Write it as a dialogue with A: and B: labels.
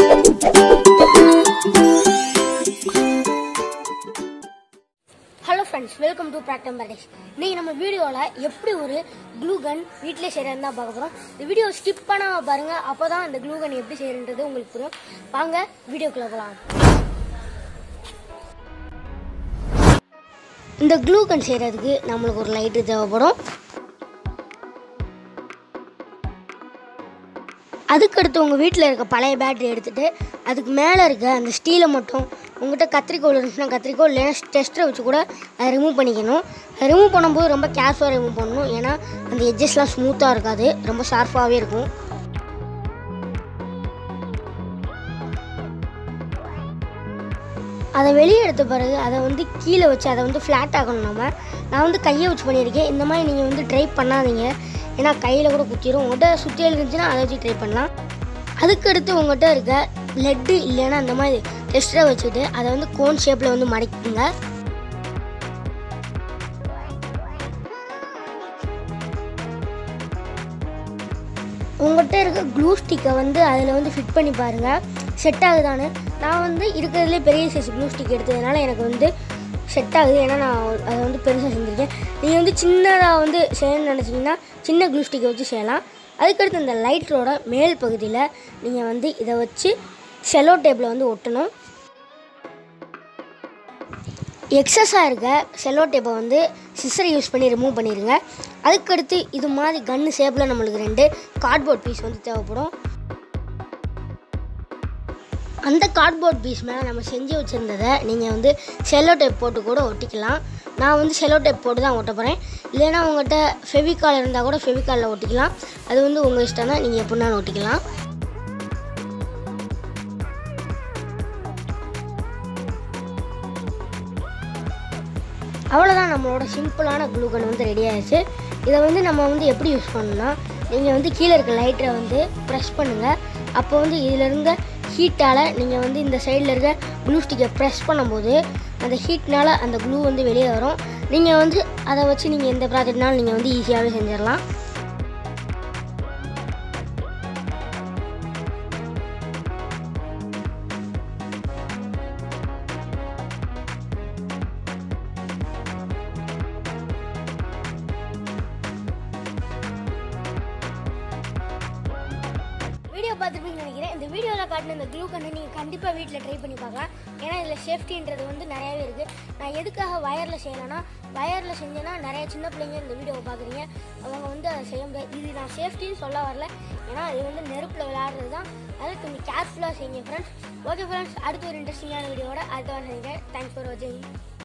A: hello friends welcome to பிராக்டம் paradise இன்னைக்கு நம்ம வீடியோவில் எப்படி ஒரு க்ளூ கன் வீட்டிலே செய்கிறதுன்னு தான் பார்க்க போகிறோம் இந்த வீடியோ ஸ்கிப் பண்ணாமல் பாருங்கள் அப்போ தான் இந்த க்ளூ கன் எப்படி செய்யறன்றது உங்களுக்கு புரியும் வாங்க வீடியோக்குள்ளே போகலாம் இந்த க்ளூ கன் செய்கிறதுக்கு நம்மளுக்கு ஒரு லைட்டு தேவைப்படும் அதுக்கடுத்து உங்கள் வீட்டில் இருக்க பழைய பேட்டரி எடுத்துகிட்டு அதுக்கு மேலே இருக்க அந்த ஸ்டீலை மட்டும் உங்கள்கிட்ட கத்திரிக்கோல் இருந்துச்சுன்னா கத்திரிக்கோல் இல்லைன்னா டெஸ்ட்டரை வச்சு கூட அதை ரிமூவ் பண்ணிக்கணும் அதை ரிமூவ் பண்ணும்போது ரொம்ப கேர்ஃபுல்லாக ரிமூவ் பண்ணணும் ஏன்னா அந்த எட்ஜஸ்லாம் ஸ்மூத்தாக இருக்காது ரொம்ப ஷார்ப்பாகவே இருக்கும் அதை வெளியே எடுத்த பிறகு அதை வந்து கீழே வச்சு அதை வந்து ஃப்ளாட் ஆகணும் நம்ம நான் வந்து கையை வச்சு பண்ணியிருக்கேன் இந்த மாதிரி நீங்கள் வந்து ட்ரை பண்ணாதீங்க ஏன்னா கையில் கூட குத்திரும் உங்கள்கிட்ட சுற்றி இருந்துச்சுன்னா அதை வச்சு ட்ரை பண்ணலாம் அதுக்கடுத்து உங்கள்கிட்ட இருக்க லெட்டு இல்லைன்னா அந்த மாதிரி டெஸ்டரை வச்சுட்டு அதை வந்து கோன் ஷேப்பில் வந்து மடக்குங்க உங்கள்கிட்ட இருக்க க்ளூ ஸ்டிக்கை வந்து அதில் வந்து ஃபிட் பண்ணி பாருங்கள் செட் ஆகுதான்னு நான் வந்து இருக்கிறதுலே பெரிய சைஸ் க்ளூ ஸ்டிக் எடுத்ததுனால எனக்கு வந்து செட் ஆகுது ஏன்னா நான் அதை வந்து பெருசாக செஞ்சுருக்கேன் நீங்கள் வந்து சின்னதாக வந்து செய்யணும்னு நினச்சிங்கன்னா சின்ன க்ளூ ஸ்டிக்கை வச்சு செய்யலாம் அதுக்கடுத்து இந்த லைட்டரோட மேல் பகுதியில் நீங்கள் வந்து இதை வச்சு செலோ டேப்பில் வந்து ஒட்டணும் எக்ஸஸாக இருக்க செல்லோ டேப்பை வந்து சிஸ்ஸரை யூஸ் பண்ணி ரிமூவ் பண்ணிடுங்க அதுக்கடுத்து இது மாதிரி கன்னு ஷேப்பில் நம்மளுக்கு ரெண்டு கார்ட்போர்ட் பீஸ் வந்து தேவைப்படும் அந்த கார்ட்போர்ட் பீஸ் மேலே நம்ம செஞ்சு வச்சுருந்ததை நீங்கள் வந்து செல்லோ டேப் போட்டு கூட ஒட்டிக்கலாம் நான் வந்து செல்லோ டேப் போட்டு தான் ஒட்ட போகிறேன் இல்லைன்னா உங்கள்கிட்ட ஃபெவிகால் இருந்தால் கூட ஃபெவிகாலில் ஒட்டிக்கலாம் அது வந்து உங்கள் இஷ்டம் தான் நீங்கள் எப்படினாலும் ஒட்டிக்கலாம் அவ்வளோதான் நம்மளோட சிம்பிளான க்ளூ கன் வந்து ரெடி ஆயிடுச்சு இதை வந்து நம்ம வந்து எப்படி யூஸ் பண்ணணும்னா நீங்கள் வந்து கீழே இருக்க லைட்டரை வந்து ப்ரெஸ் பண்ணுங்கள் அப்போ வந்து இதில் இருந்த ஹீட்டால் நீங்கள் வந்து இந்த சைடில் இருக்க க்ளூ ஸ்டிக்கை ப்ரெஸ் பண்ணும்போது அந்த ஹீட்னால் அந்த க்ளூ வந்து வெளியே வரும் நீங்கள் வந்து அதை வச்சு நீங்கள் எந்த ப்ராஜெக்ட்னாலும் நீங்கள் வந்து ஈஸியாகவே செஞ்சிடலாம் வீடியோ பார்த்துருப்பீங்கன்னு நினைக்கிறேன் இந்த வீடியோவில் காட்டின இந்த க்ளூ கண்ணை நீங்கள் கண்டிப்பாக வீட்டில் ட்ரை பண்ணி பார்க்கலாம் ஏன்னா இதில் சேஃப்டின்றது வந்து நிறையாவே இருக்குது நான் எதுக்காக வயரில் செய்யலைன்னா வயரில் செஞ்சேன்னா நிறைய சின்ன பிள்ளைங்க இந்த வீடியோவை பார்க்குறீங்க அவங்க வந்து அதை செய்ய முடியாது இது நான் சேஃப்டின்னு சொல்ல வரல ஏன்னா இது வந்து நெருப்பில் விளையாடுறது தான் அதனால் கொஞ்சம் கேர்ஃபுல்லாக செய்யுங்க ஃப்ரெண்ட்ஸ் ஓகே ஃப்ரெண்ட்ஸ் அடுத்த ஒரு இன்ட்ரெஸ்டிங்கான வீடியோவோட அடுத்த வாரம் செய்யுங்க தேங்க்ஸ் ஃபார் வாட்சிங்